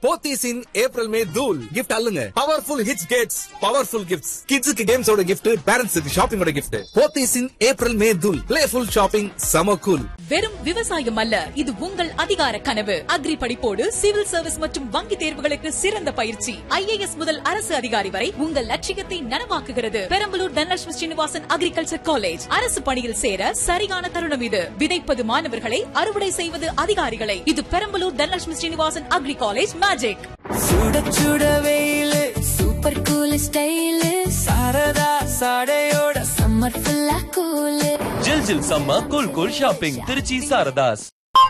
Pothys in April May தூல் gift அல்லுங்க powerful hits gets powerful gifts கிட்ஸுக்கு கேம்ஸோட கிஃப்ட் பேரண்ட்ஸுக்கு ஷாப்பிங்கோட gift Pothys in April May தூல் பிளேஃபுல் ஷாப்பிங் சம கூல் வெறும் விவசாயம் அல்ல இது உங்கள் அதிகார கனவு அக்ரி படிப்போடு சிவில் சர்வீஸ் மற்றும் வங்கி தேர்வுகளுக்கு சிறந்த பயிற்சி ஐஏஎஸ் முதல் அரசு அதிகாரி வரை உங்கள் லட்சியத்தை நனவாக்குகிறது பெரம்பலூர் தனலட்சுமி ஸ்ரீனிவாசன் அக்ரிகல்ச்சர் காலேஜ் அரசு பணியில் சேர சரியான தருணம் இது விதைப்பது மாணவர்களை அறுவடை செய்வது அதிகாரிகளை இது Perambalur Dhanalakshmi Srinivasan agri college magic சுட சுட வெயிலு சூப்பர் கூல் ஸ்டைலு சாரதா சாடையோட சம்மர் ஃபுல்லா கூலு ஜில் ஜில் சம்ம cool cool shopping Trichy Saradhas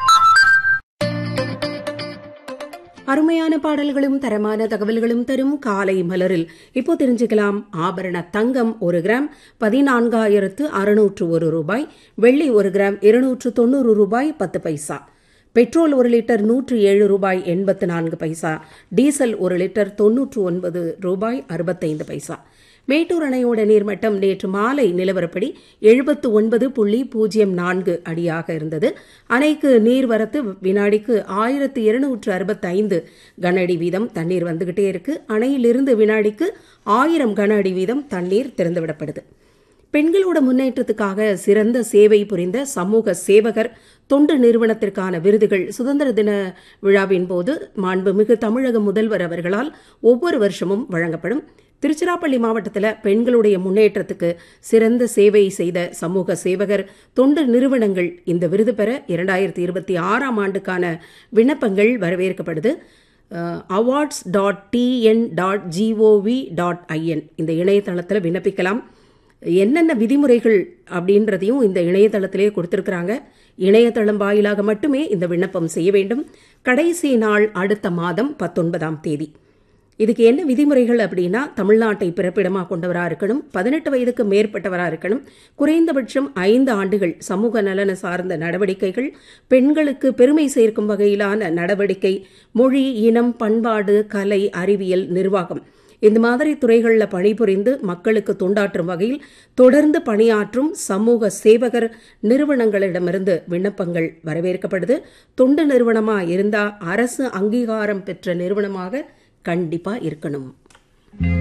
அருமையான பாடல்களும் தரமான தகவல்களும் தரும் காலை மலரில் இப்போ தெரிஞ்சுக்கலாம் ஆபரண தங்கம் ஒரு கிராம் பதினான்காயிரத்து அறுநூற்று ஒரு ரூபாய் வெள்ளி ஒரு கிராம் இருநூற்று தொண்ணூறு ரூபாய் பத்து பைசா பெட்ரோல் ஒரு லிட்டர் நூற்று ஏழு ரூபாய் எண்பத்து நான்கு பைசா டீசல் ஒரு லிட்டர் தொன்னூற்று ஒன்பது ரூபாய் அறுபத்தைந்து பைசா மேட்டூர் அணையோட நீர்மட்டம் நேற்று மாலை நிலவரப்படி எழுபத்து ஒன்பது புள்ளி பூஜ்ஜியம் நான்கு அடியாக இருந்தது அணைக்கு நீர்வரத்து வினாடிக்கு ஆயிரத்து இருநூற்று அறுபத்தி ஐந்து கன அடி வீதம் தண்ணீர் வந்துகிட்டே இருக்கு அணையிலிருந்து வினாடிக்கு ஆயிரம் கன அடி வீதம் தண்ணீர் திறந்துவிடப்படுது பெண்களோட முன்னேற்றத்துக்காக சிறந்த சேவை புரிந்த சமூக சேவகர் தொண்டு நிறுவனத்திற்கான விருதுகள் சுதந்திர தின விழாவின் போது மாண்புமிகு தமிழக முதல்வர் அவர்களால் ஒவ்வொரு வருஷமும் வழங்கப்படும் திருச்சிராப்பள்ளி மாவட்டத்தில் பெண்களுடைய முன்னேற்றத்துக்கு சிறந்த சேவை செய்த சமூக சேவகர் தொண்டு நிறுவனங்கள் இந்த விருது பெற இரண்டாயிரத்தி இருபத்தி ஆறாம் ஆண்டுக்கான விண்ணப்பங்கள் வரவேற்கப்படுது awards dot T N dot G O V dot I N இந்த இணையதளத்தில் விண்ணப்பிக்கலாம் என்னென்ன விதிமுறைகள் அப்படின்றதையும் இந்த இணையதளத்திலே கொடுத்திருக்கிறாங்க இணையதளம் வாயிலாக மட்டுமே இந்த விண்ணப்பம் செய்ய வேண்டும் கடைசி நாள் அடுத்த மாதம் பத்தொன்பதாம் தேதி இதுக்கு என்ன விதிமுறைகள் அப்படின்னா தமிழ்நாட்டை பிறப்பிடமாக கொண்டவராக இருக்கணும் பதினெட்டு வயதுக்கு மேற்பட்டவராக இருக்கணும் குறைந்தபட்சம் ஐந்து ஆண்டுகள் சமூக நலன சார்ந்த நடவடிக்கைகள் பெண்களுக்கு பெருமை சேர்க்கும் வகையிலான நடவடிக்கை மொழி இனம் பண்பாடு கலை அறிவியல் நிர்வாகம் இந்த மாதிரி துறைகளில் பணிபுரிந்து மக்களுக்கு தொண்டாற்றும் வகையில் தொடர்ந்து பணியாற்றும் சமூக சேவகர் நிறுவனங்களிடமிருந்து விண்ணப்பங்கள் வரவேற்கப்படுது தொண்டு நிறுவனமாக இருந்தால் அரசு அங்கீகாரம் பெற்ற நிறுவனமாக கண்டிப்பாக இருக்கணும்